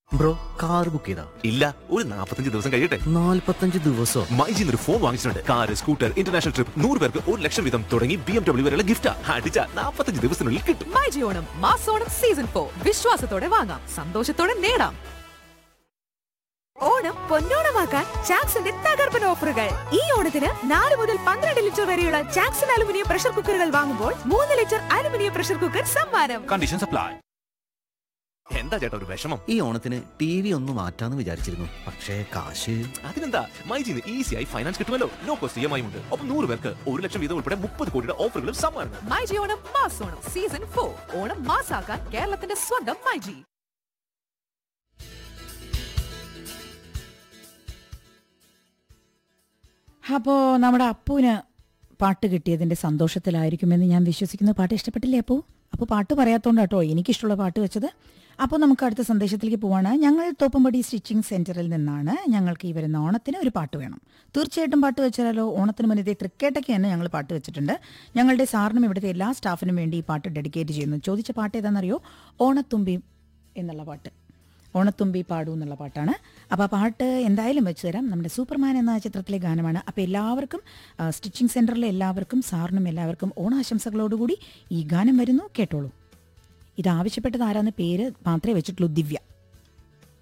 bro car book ചെയ്താ ഇല്ല ഒരു നാൽപ്പത്തഞ്ച് ദിവസം കഴിയട്ടെ നാല്പത്തഞ്ച് ദിവസോ മൈജിൽ ഒരു ഫോൺ വാങ്ങിച്ചിട്ടുണ്ട് കാർ സ്കൂട്ടർ ഇന്റർനാഷണൽ ട്രിപ്പ് നൂറ് പേർക്ക് ഒരു ലക്ഷം വീതം തുടങ്ങി ബി എം ഡബ്ല്യൂ വരെയുള്ള ഗിഫ്റ്റ് അടിച്ച നാൽപ്പത്തഞ്ച് ദിവസത്തിനുള്ളിൽ കിട്ടും മൈജി ഓണം മാസോണം സീസൺ ഫോർ വിശ്വാസത്തോടെ വാങ്ങാം സന്തോഷത്തോടെ നേടാം ഓണം പൊന്നോണമാക്കാൻ ചാക്സിന്റെ തകർപ്പൻ ഓഫറുകൾ ഈ ഓണത്തിന് നാല് മുതൽ പന്ത്രണ്ട് ലിറ്റർ വരെയുള്ള ചാക്സൺ അലുമിനിയം പ്രഷർ കുക്കറുകൾ വാങ്ങുമ്പോൾ മൂന്ന് ലിറ്റർ അലുമിനിയം പ്രഷർ കുക്കർ സമ്മാനം കണ്ടീഷൻ സപ്ലൈ എന്താ ചേട്ടാ ഒരു വിഷമം ഈ ഓണത്തിന് ടി വി ഒന്ന് മാറ്റാന്ന് വിചാരിച്ചിരുന്നു പക്ഷേ കാശ് അതിനെന്താ മൈജിന്ന് ഈസിയായി ഫൈനാൻസ് കിട്ടുമല്ലോ no cost E M I ഉണ്ട് ഒപ്പം നൂറ് പേർക്ക് ഒരു ലക്ഷം വീതം ഉൾപ്പെടെ മുപ്പത് കോടിയുടെ ഓഫറുകളും സമ്മാനങ്ങൾ മൈജി ഓണം മാസോണം സീസൺ ഫോർ ഓണം മാസാക്കാൻ കേരളത്തിന്റെ സ്വന്തം മൈജി അപ്പോൾ നമ്മുടെ അപ്പുവിന് പാട്ട് കിട്ടിയതിൻ്റെ സന്തോഷത്തിലായിരിക്കുമെന്ന് ഞാൻ വിശ്വസിക്കുന്നു പാട്ട് ഇഷ്ടപ്പെട്ടില്ലേ അപ്പു അപ്പോൾ പാട്ട് പറയാത്തോണ്ട് കേട്ടോ എനിക്കിഷ്ടമുള്ള പാട്ട് വെച്ചത് അപ്പോൾ നമുക്ക് അടുത്ത സന്ദേശത്തിലേക്ക് പോവാണ് ഞങ്ങൾ തോപ്പുംപടി സ്റ്റിച്ചിങ് സെൻറ്ററിൽ നിന്നാണ് ഞങ്ങൾക്ക് ഈ വരുന്ന ഓണത്തിന് ഒരു പാട്ട് വേണം തീർച്ചയായിട്ടും പാട്ട് വെച്ചാലോ ഓണത്തിന് മുന്നേ തൃക്കേട്ടയ്ക്ക് തന്നെ ഞങ്ങൾ പാട്ട് വെച്ചിട്ടുണ്ട് ഞങ്ങളുടെ സാറിനും ഇവിടുത്തെ എല്ലാ സ്റ്റാഫിനും വേണ്ടി ഈ പാട്ട് ഡെഡിക്കേറ്റ് ചെയ്യുന്നു ചോദിച്ച പാട്ട് ഏതാണെന്നറിയോ ഓണത്തുമ്പി എന്നുള്ള പാട്ട് ഓണത്തുമ്പി പാടൂ എന്നുള്ള പാട്ടാണ് അപ്പോൾ ആ പാട്ട് എന്തായാലും വെച്ച് തരാം നമ്മുടെ സൂപ്പർമാൻ എന്ന ചിത്രത്തിലെ ഗാനമാണ് അപ്പോൾ എല്ലാവർക്കും ആ, സ്റ്റിച്ചിങ് സെൻറ്ററിലെ എല്ലാവർക്കും സാറിനും എല്ലാവർക്കും ഓണാശംസകളോടുകൂടി ഈ ഗാനം വരുന്നു കേട്ടോളൂ ഇത് ആവശ്യപ്പെട്ടത് ആരാന്ന് പേര് മാത്രമേ വെച്ചിട്ടുള്ളൂ ദിവ്യ